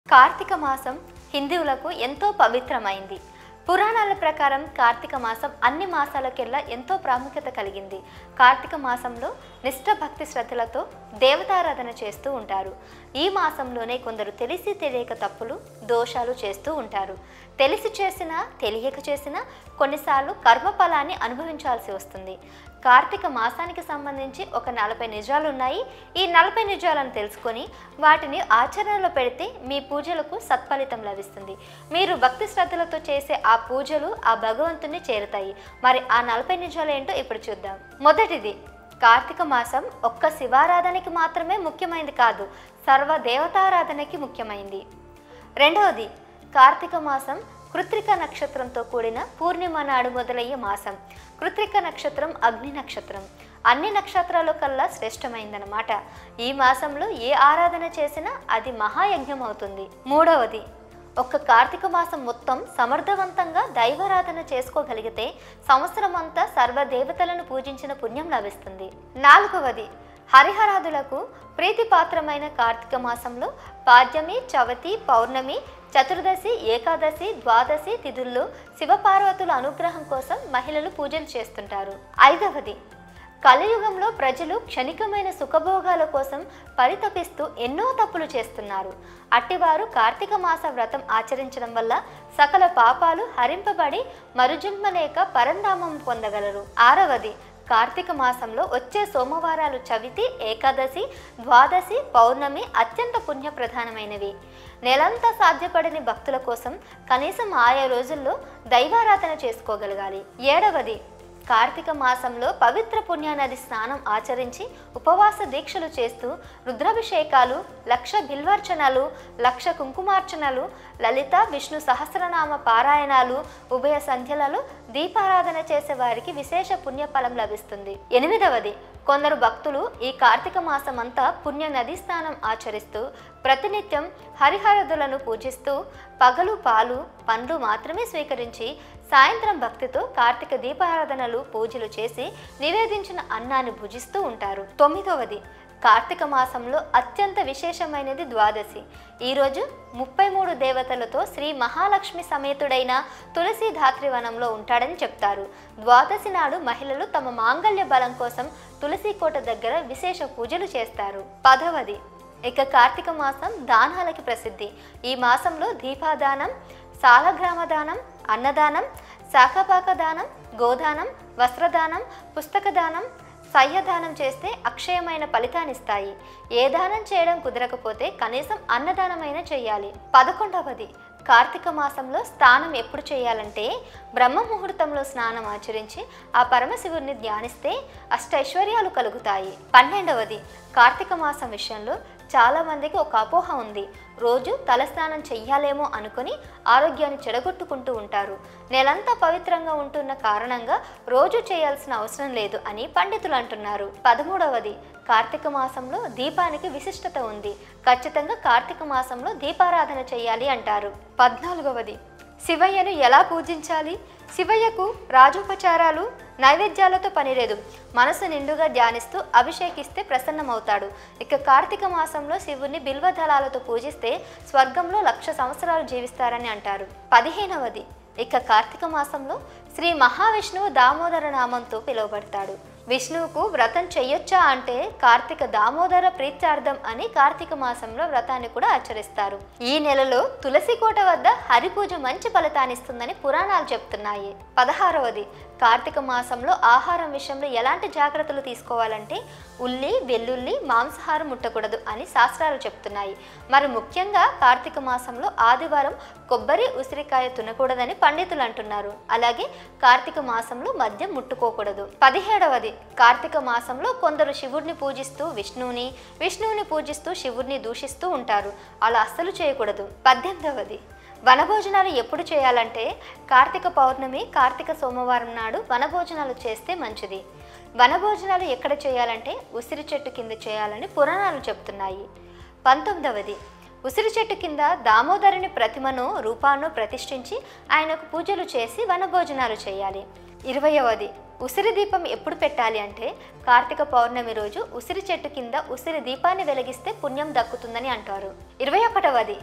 కార్తీక మాసం హిందువులకు ఎంతో పవిత్రమైంది పురాణాల ప్రకారం కార్తీక మాసం అన్ని మాసాలకెల్లా ఎంతో ప్రాముఖ్యత కలిగింది కార్తీక మాసంలో నిష్ఠ భక్తి శ్రద్ధలతో దేవతారాధన చేస్తూ ఉంటారు ఈ మాసంలోనే కొందరు తెలిసి తెలియక తప్పులు దోషాలు చేస్తూ ఉంటారు తెలిసి చేసినా తెలియక చేసినా కొన్నిసార్లు కర్మఫలాన్ని అనుభవించాల్సి వస్తుంది కార్తీక మాసానికి సంబంధించి ఒక నలభై నిజాలు ఉన్నాయి ఈ నలభై నిజాలను తెలుసుకొని వాటిని ఆచరణలో పెడితే మీ పూజలకు సత్ఫలితం లభిస్తుంది మీరు భక్తి శ్రద్ధలతో చేసే ఆ పూజలు ఆ భగవంతుని చేరుతాయి మరి ఆ నలభై నిజాలు ఏంటో ఇప్పుడు చూద్దాం మొదటిది కార్తీక మాసం ఒక్క శివారాధనకి మాత్రమే ముఖ్యమైనది కాదు సర్వ దేవతారాధనకి ముఖ్యమైంది రెండవది కార్తీక మాసం కృత్రిక నక్షత్రంతో కూడిన పూర్ణిమ నాడు మొదలయ్యే మాసం కృత్రిక నక్షత్రం అగ్ని నక్షత్రం అన్ని నక్షత్రాల కల్లా శ్రేష్టమైందనమాట ఈ మాసంలో ఏ ఆరాధన చేసినా అది మహాయజ్ఞం అవుతుంది మూడవది ఒక్క కార్తీక మాసం మొత్తం సమర్థవంతంగా దైవారాధన చేసుకోగలిగితే సంవత్సరం అంతా సర్వదేవతలను పూజించిన పుణ్యం లభిస్తుంది నాలుగవది హరిహరాదులకు ప్రీతిపాత్రమైన కార్తీక మాసంలో పాడ్యమి చవతి పౌర్ణమి చతుర్దశి ఏకాదశి ద్వాదశి తిథుల్లో శివపార్వతుల అనుగ్రహం కోసం మహిళలు పూజలు చేస్తుంటారు ఐదవది కలియుగంలో ప్రజలు క్షణికమైన సుఖభోగాల కోసం పరితపిస్తూ ఎన్నో తప్పులు చేస్తున్నారు అట్టివారు కార్తీక మాస వ్రతం ఆచరించడం వల్ల సకల పాపాలు హరింపబడి మరుజన్మ లేక పరంధామం పొందగలరు ఆరవది కార్తీక మాసంలో వచ్చే సోమవారాలు చవితి ఏకాదశి ద్వాదశి పౌర్ణమి అత్యంత పుణ్యప్రధానమైనవి నెలంతా సాధ్యపడని భక్తుల కోసం కనీసం ఆయా రోజుల్లో దైవారాధన చేసుకోగలగాలి ఏడవది కార్తీక మాసంలో పవిత్ర పుణ్యనది స్నానం ఆచరించి ఉపవాస దీక్షలు చేస్తూ రుద్రాభిషేకాలు లక్ష బిల్వార్చనలు లక్ష కుంకుమార్చనలు లలిత విష్ణు సహస్రనామ పారాయణాలు ఉభయ సంధ్యలలో దీపారాధన చేసే వారికి విశేష పుణ్యఫలం లభిస్తుంది ఎనిమిదవది కొందరు భక్తులు ఈ కార్తీక మాసం అంతా పుణ్య నదీ స్నానం ఆచరిస్తూ ప్రతినిత్యం హరిహరదులను పూజిస్తూ పగలు పాలు పండ్లు మాత్రమే స్వీకరించి సాయంత్రం భక్తితో కార్తీక దీపారాధనలు పూజలు చేసి నివేదించిన అన్నాన్ని భుజిస్తూ ఉంటారు తొమ్మిదవది కార్తీక మాసంలో అత్యంత విశేషమైనది ద్వాదశి ఈరోజు ముప్పై మూడు దేవతలతో శ్రీ మహాలక్ష్మి సమేతుడైన తులసి ధాత్రివనంలో ఉంటాడని చెప్తారు ద్వాదశి నాడు మహిళలు తమ మాంగళ్య బలం కోసం తులసి కోట దగ్గర విశేష పూజలు చేస్తారు పదవది ఇక కార్తీక మాసం దానాలకి ప్రసిద్ధి ఈ మాసంలో దీపాదానం సాలగ్రామ దానం అన్నదానం శాఖపాక దానం గోదానం వస్త్రదానం పుస్తక దానం సయ్యదానం చేస్తే అక్షయమైన ఫలితాన్నిస్తాయి ఏ దానం చేయడం కుదరకపోతే కనీసం అన్నదానమైన చేయాలి పదకొండవది కార్తీక మాసంలో స్నానం ఎప్పుడు చేయాలంటే బ్రహ్మ ముహూర్తంలో స్నానం ఆచరించి ఆ పరమశివుడిని ధ్యానిస్తే అష్టైశ్వర్యాలు కలుగుతాయి పన్నెండవది కార్తీక మాసం విషయంలో చాలా మందికి ఒక అపోహ ఉంది రోజు తలస్నానం చెయ్యాలేమో అనుకుని ఆరోగ్యాన్ని చెడగొట్టుకుంటూ ఉంటారు నెలంతా పవిత్రంగా ఉంటున్న కారణంగా రోజు చేయాల్సిన అవసరం లేదు అని పండితులు అంటున్నారు పదమూడవది కార్తీక మాసంలో దీపానికి విశిష్టత ఉంది ఖచ్చితంగా కార్తీక మాసంలో దీపారాధన చేయాలి అంటారు పద్నాలుగవది శివయ్యను ఎలా పూజించాలి శివయ్యకు రాజోపచారాలు నైవేద్యాలతో పనిలేదు మనసు నిండుగా ధ్యానిస్తూ అభిషేకిస్తే ప్రసన్నమవుతాడు ఇక కార్తీక మాసంలో శివుని బిల్వదళాలతో పూజిస్తే స్వర్గంలో లక్ష సంవత్సరాలు జీవిస్తారని అంటారు పదిహేనవది ఇక కార్తీక మాసంలో శ్రీ మహావిష్ణువు దామోదర నామంతో పిలువబడతాడు విష్ణువుకు వ్రతం చెయ్యొచ్చా అంటే కార్తీక దామోదర ప్రీత్యార్థం అని కార్తీక మాసంలో వ్రతాన్ని కూడా ఆచరిస్తారు ఈ నెలలో తులసి కోట వద్ద హరిపూజ మంచి ఫలితాన్నిస్తుందని పురాణాలు చెప్తున్నాయి పదహారవది కార్తీక మాసంలో ఆహారం విషయంలో ఎలాంటి జాగ్రత్తలు తీసుకోవాలంటే ఉల్లి వెల్లుల్లి మాంసాహారం ముట్టకూడదు అని శాస్త్రాలు చెప్తున్నాయి మరి ముఖ్యంగా కార్తీక మాసంలో ఆదివారం కొబ్బరి ఉసిరికాయ తినకూడదని పండితులు అంటున్నారు అలాగే కార్తీక మాసంలో మద్యం ముట్టుకోకూడదు పదిహేడవది కార్తీక మాసంలో కొందరు శివుడిని పూజిస్తూ విష్ణువుని విష్ణువుని పూజిస్తూ శివుడిని దూషిస్తూ ఉంటారు అలా అస్సలు చేయకూడదు పద్దెనిమిదవది వనభోజనాలు ఎప్పుడు చేయాలంటే కార్తీక పౌర్ణమి కార్తీక సోమవారం నాడు వనభోజనాలు చేస్తే మంచిది వనభోజనాలు ఎక్కడ చేయాలంటే ఉసిరి చెట్టు కింద చేయాలని పురాణాలు చెప్తున్నాయి పంతొమ్మిదవది ఉసిరి చెట్టు కింద దామోదరుని ప్రతిమను రూపాన్ని ప్రతిష్ఠించి ఆయనకు పూజలు చేసి వనభోజనాలు చేయాలి ఇరవయవది ఉసిరి దీపం ఎప్పుడు పెట్టాలి అంటే కార్తీక పౌర్ణమి రోజు ఉసిరి చెట్టు కింద ఉసిరి దీపాన్ని వెలిగిస్తే పుణ్యం దక్కుతుందని అంటారు ఇరవై ఒకటవది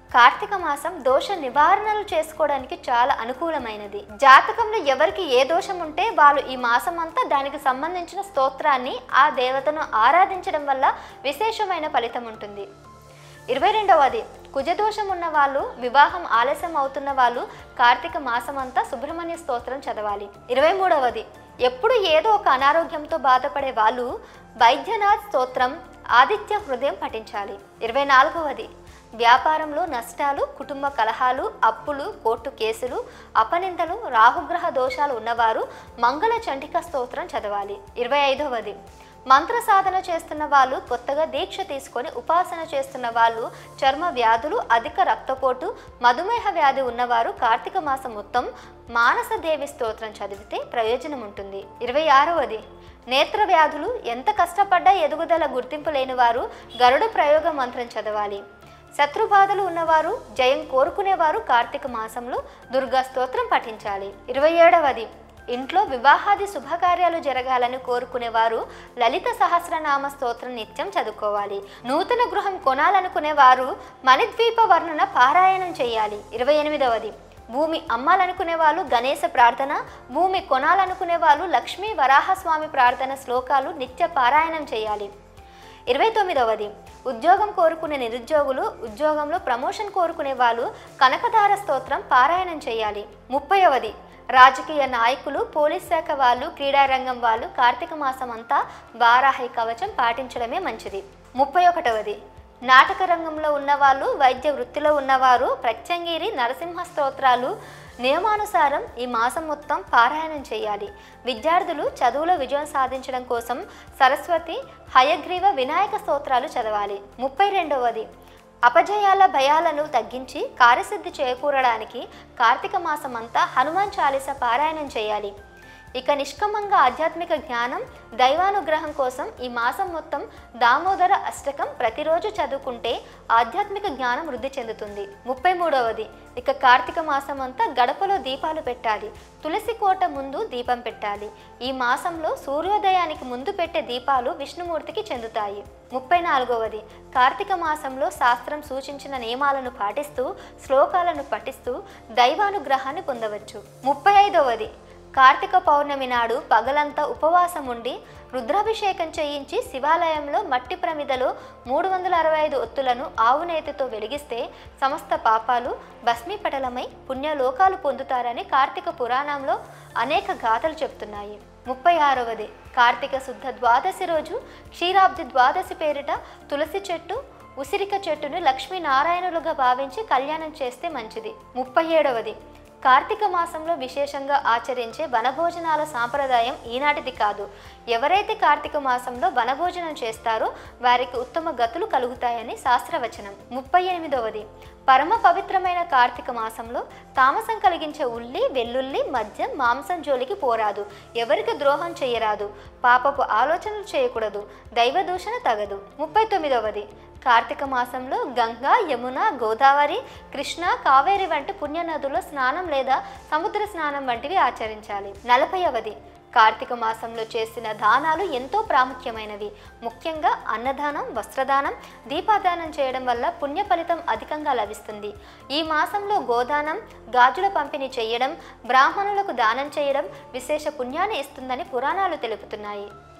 కార్తీక మాసం దోష నివారణలు చేసుకోవడానికి చాలా అనుకూలమైనది జాతకంలో ఎవరికి ఏ దోషం ఉంటే వాళ్ళు ఈ మాసం అంతా దానికి సంబంధించిన స్తోత్రాన్ని ఆ దేవతను ఆరాధించడం వల్ల విశేషమైన ఫలితం ఉంటుంది ఇరవై రెండవది కుజదోషం ఉన్న వాళ్ళు వివాహం ఆలస్యం అవుతున్న వాళ్ళు కార్తీక మాసం అంతా సుబ్రహ్మణ్య స్తోత్రం చదవాలి ఇరవై మూడవది ఎప్పుడు ఏదో ఒక అనారోగ్యంతో బాధపడే వాళ్ళు వైద్యనాథ్ స్తోత్రం ఆదిత్య హృదయం పఠించాలి ఇరవై నాలుగవది వ్యాపారంలో నష్టాలు కుటుంబ కలహాలు అప్పులు కోర్టు కేసులు అపనిందలు రాహుగ్రహ దోషాలు ఉన్నవారు మంగళ చండిక స్తోత్రం చదవాలి ఇరవై ఐదవది మంత్ర సాధన చేస్తున్న వాళ్ళు కొత్తగా దీక్ష తీసుకొని ఉపాసన చేస్తున్న వాళ్ళు చర్మ వ్యాధులు అధిక రక్తపోటు మధుమేహ వ్యాధి ఉన్నవారు కార్తీక మాసం మొత్తం మానస దేవి స్తోత్రం చదివితే ప్రయోజనం ఉంటుంది ఇరవై ఆరవది నేత్ర వ్యాధులు ఎంత కష్టపడ్డా ఎదుగుదల గుర్తింపు లేని వారు గరుడ ప్రయోగ మంత్రం చదవాలి శత్రుబాధలు ఉన్నవారు జయం కోరుకునేవారు కార్తీక మాసంలో దుర్గా స్తోత్రం పఠించాలి ఇరవై ఏడవది ఇంట్లో వివాహాది శుభకార్యాలు జరగాలని కోరుకునేవారు లలిత సహస్రనామ స్తోత్రం నిత్యం చదువుకోవాలి నూతన గృహం కొనాలనుకునే వారు మణిద్వీప వర్ణన పారాయణం చేయాలి ఇరవై ఎనిమిదవది భూమి అమ్మాలనుకునే వాళ్ళు గణేశ ప్రార్థన భూమి కొనాలనుకునే వాళ్ళు లక్ష్మీ వరాహస్వామి ప్రార్థన శ్లోకాలు నిత్య పారాయణం చేయాలి ఇరవై తొమ్మిదవది ఉద్యోగం కోరుకునే నిరుద్యోగులు ఉద్యోగంలో ప్రమోషన్ కోరుకునే వాళ్ళు కనకదార స్తోత్రం పారాయణం చేయాలి ముప్పైవది రాజకీయ నాయకులు పోలీస్ శాఖ వాళ్ళు క్రీడారంగం వాళ్ళు కార్తీక మాసం అంతా వారాహి కవచం పాటించడమే మంచిది ముప్పై ఒకటవది నాటక రంగంలో ఉన్నవాళ్ళు వైద్య వృత్తిలో ఉన్నవారు ప్రత్యంగిరి నరసింహ స్తోత్రాలు నియమానుసారం ఈ మాసం మొత్తం పారాయణం చేయాలి విద్యార్థులు చదువులో విజయం సాధించడం కోసం సరస్వతి హయగ్రీవ వినాయక స్తోత్రాలు చదవాలి ముప్పై రెండవది అపజయాల భయాలను తగ్గించి కార్యసిద్ధి చేకూరడానికి కార్తీక మాసం అంతా హనుమాన్ చాలీస పారాయణం చేయాలి ఇక నిష్కమంగా ఆధ్యాత్మిక జ్ఞానం దైవానుగ్రహం కోసం ఈ మాసం మొత్తం దామోదర అష్టకం ప్రతిరోజు చదువుకుంటే ఆధ్యాత్మిక జ్ఞానం వృద్ధి చెందుతుంది ముప్పై మూడవది ఇక కార్తీక మాసం అంతా గడపలో దీపాలు పెట్టాలి తులసి కోట ముందు దీపం పెట్టాలి ఈ మాసంలో సూర్యోదయానికి ముందు పెట్టే దీపాలు విష్ణుమూర్తికి చెందుతాయి ముప్పై నాలుగవది కార్తీక మాసంలో శాస్త్రం సూచించిన నియమాలను పాటిస్తూ శ్లోకాలను పఠిస్తూ దైవానుగ్రహాన్ని పొందవచ్చు ముప్పై ఐదవది కార్తీక పౌర్ణమి నాడు పగలంతా ఉపవాసం ఉండి రుద్రాభిషేకం చేయించి శివాలయంలో మట్టి ప్రమిదలో మూడు వందల అరవై ఐదు ఒత్తులను ఆవు నేతితో వెలిగిస్తే సమస్త పాపాలు భస్మీపటలమై పుణ్యలోకాలు పొందుతారని కార్తీక పురాణంలో అనేక గాథలు చెప్తున్నాయి ముప్పై ఆరవది కార్తీక శుద్ధ ద్వాదశి రోజు క్షీరాబ్ది ద్వాదశి పేరిట తులసి చెట్టు ఉసిరిక చెట్టును లక్ష్మీనారాయణులుగా భావించి కళ్యాణం చేస్తే మంచిది ముప్పై ఏడవది కార్తీక మాసంలో విశేషంగా ఆచరించే వనభోజనాల సాంప్రదాయం ఈనాటిది కాదు ఎవరైతే కార్తీక మాసంలో వనభోజనం చేస్తారో వారికి ఉత్తమ గతులు కలుగుతాయని శాస్త్రవచనం ముప్పై ఎనిమిదవది పరమ పవిత్రమైన కార్తీక మాసంలో తామసం కలిగించే ఉల్లి వెల్లుల్లి మద్యం మాంసం జోలికి పోరాదు ఎవరికి ద్రోహం చేయరాదు పాపపు ఆలోచనలు చేయకూడదు దైవ దూషణ తగదు ముప్పై తొమ్మిదవది కార్తీక మాసంలో గంగా యమున గోదావరి కృష్ణ కావేరి వంటి పుణ్యనదుల్లో స్నానం లేదా సముద్ర స్నానం వంటివి ఆచరించాలి నలభైవది కార్తీక మాసంలో చేసిన దానాలు ఎంతో ప్రాముఖ్యమైనవి ముఖ్యంగా అన్నదానం వస్త్రదానం దీపాదానం చేయడం వల్ల పుణ్య ఫలితం అధికంగా లభిస్తుంది ఈ మాసంలో గోదానం గాజుల పంపిణీ చేయడం బ్రాహ్మణులకు దానం చేయడం విశేష పుణ్యాన్ని ఇస్తుందని పురాణాలు తెలుపుతున్నాయి